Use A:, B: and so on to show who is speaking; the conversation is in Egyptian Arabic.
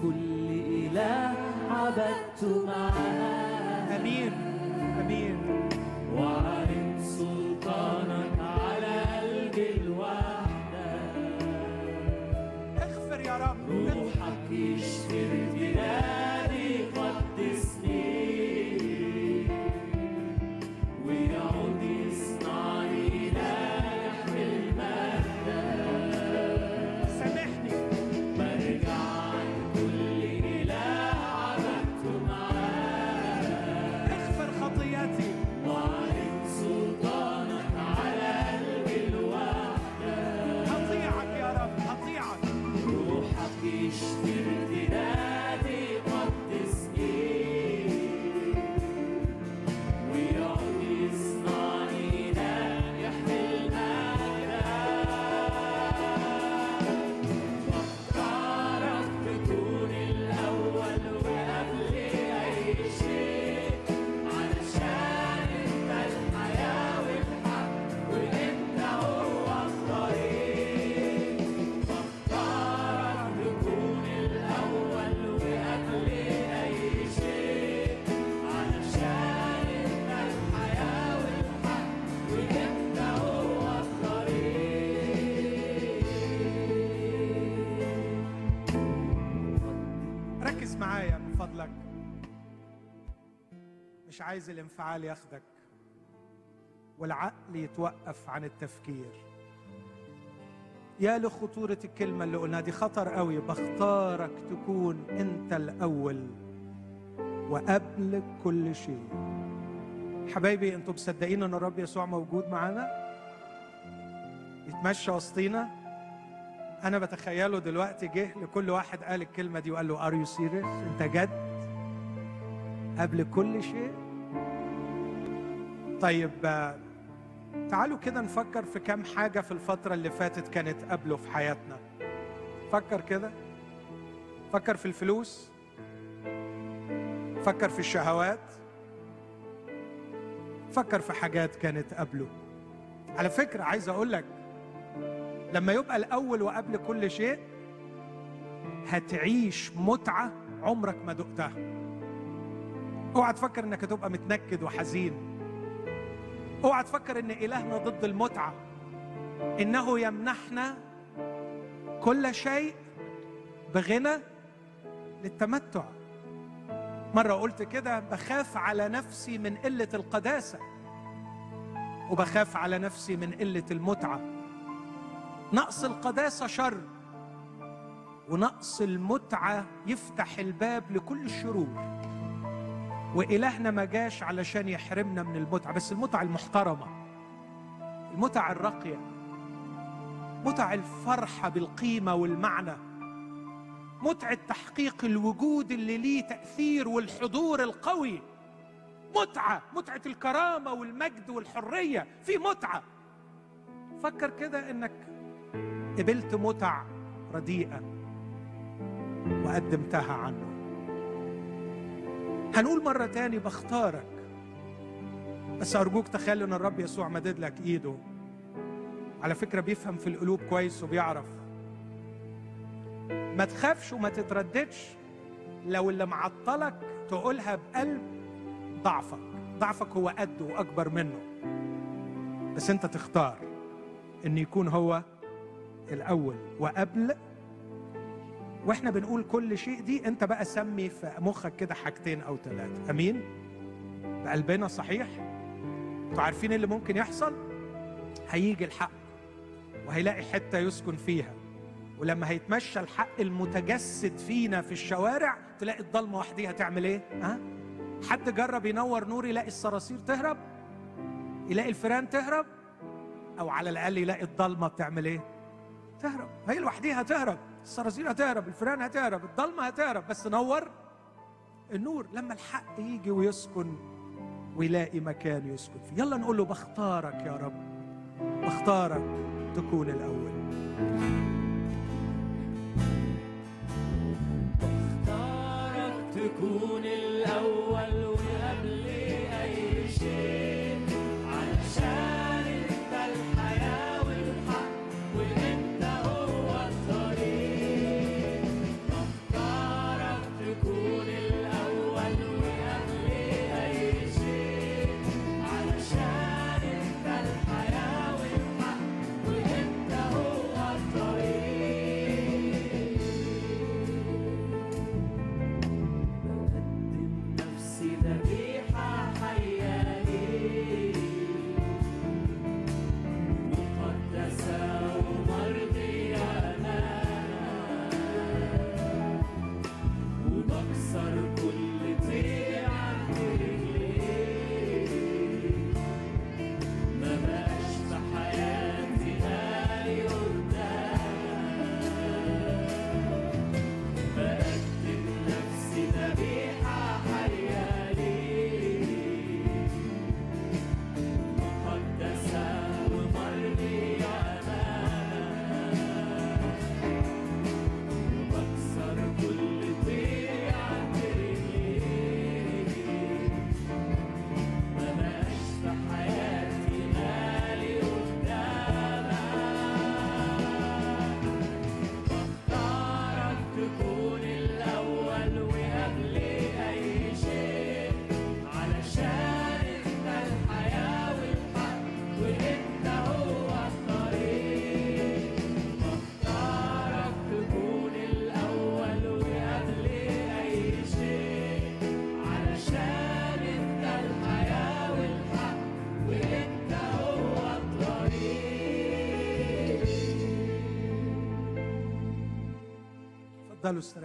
A: كل إله عبدت معاه
B: امين امين
A: وعلم سلطانك على قلب الوحدة
B: اغفر يا رب
A: روحك يشفي ارتدادي قدسني ويعود يصنعني لا يحمل مجدا
B: سامحني
A: برجع عن كل إله عبدت معاه
B: اغفر خطياتي
A: وعلم سلطانك على قلب الوحدة
B: هطيعك يا رب هطيعك
A: روحك يشفي ارتدادي قدسني ويعود يصنعني ناجح بالمجد بختارك تكون الأول وقبل أي شيء علشان أنت الحياة والحق وأنت هو الطريق بختارك تكون الأول وقبل أي شيء علشان أنت الحياة والحق وأنت هو الطريق
B: ركز معايا من فضلك مش عايز الانفعال ياخدك والعقل يتوقف عن التفكير يا لخطورة الكلمة اللي قلناها دي خطر قوي بختارك تكون انت الأول وقبل كل شيء حبايبي انتوا مصدقين ان الرب يسوع موجود معانا يتمشى وسطينا انا بتخيله دلوقتي جه لكل واحد قال الكلمه دي وقال له ار يو سيريس انت جد قبل كل شيء طيب آه، تعالوا كده نفكر في كام حاجه في الفتره اللي فاتت كانت قبله في حياتنا فكر كده فكر في الفلوس فكر في الشهوات فكر في حاجات كانت قبله على فكره عايز اقول لك لما يبقى الأول وقبل كل شيء هتعيش متعة عمرك ما دقتها اوعى تفكر انك هتبقى متنكد وحزين اوعى تفكر ان إلهنا ضد المتعة إنه يمنحنا كل شيء بغنى للتمتع مرة قلت كده بخاف على نفسي من قلة القداسة وبخاف على نفسي من قلة المتعة نقص القداسة شر ونقص المتعة يفتح الباب لكل الشرور وإلهنا ما جاش علشان يحرمنا من المتعة بس المتعة المحترمة المتعة الراقية متع الفرحة بالقيمة والمعنى متعة تحقيق الوجود اللي ليه تأثير والحضور القوي متعة متعة الكرامة والمجد والحرية في متعة فكر كده انك قبلت متع رديئة وقدمتها عنه هنقول مرة تاني بختارك بس أرجوك تخيل إن الرب يسوع مدد لك إيده على فكرة بيفهم في القلوب كويس وبيعرف ما تخافش وما تترددش لو اللي معطلك تقولها بقلب ضعفك ضعفك هو قده وأكبر منه بس أنت تختار إن يكون هو الأول وقبل واحنا بنقول كل شيء دي انت بقى سمي في مخك كده حاجتين او ثلاثه امين بقلبنا صحيح انتوا عارفين اللي ممكن يحصل هيجي الحق وهيلاقي حته يسكن فيها ولما هيتمشى الحق المتجسد فينا في الشوارع تلاقي الضلمه وحديها تعمل ايه ها حد جرب ينور نور يلاقي الصراصير تهرب يلاقي الفيران تهرب او على الاقل يلاقي الضلمه بتعمل ايه تهرب هي لوحديها هتهرب الصراصير هتهرب الفيران هتهرب الضلمه هتهرب بس نور النور لما الحق يجي ويسكن ويلاقي مكان يسكن فيه يلا نقول له بختارك يا رب بختارك تكون الاول
A: اختارك تكون الأول وقبل أي شيء علشان أنت الحياة والحق وأنت هو الطريق اختارك
B: اتفضلوا استريحوا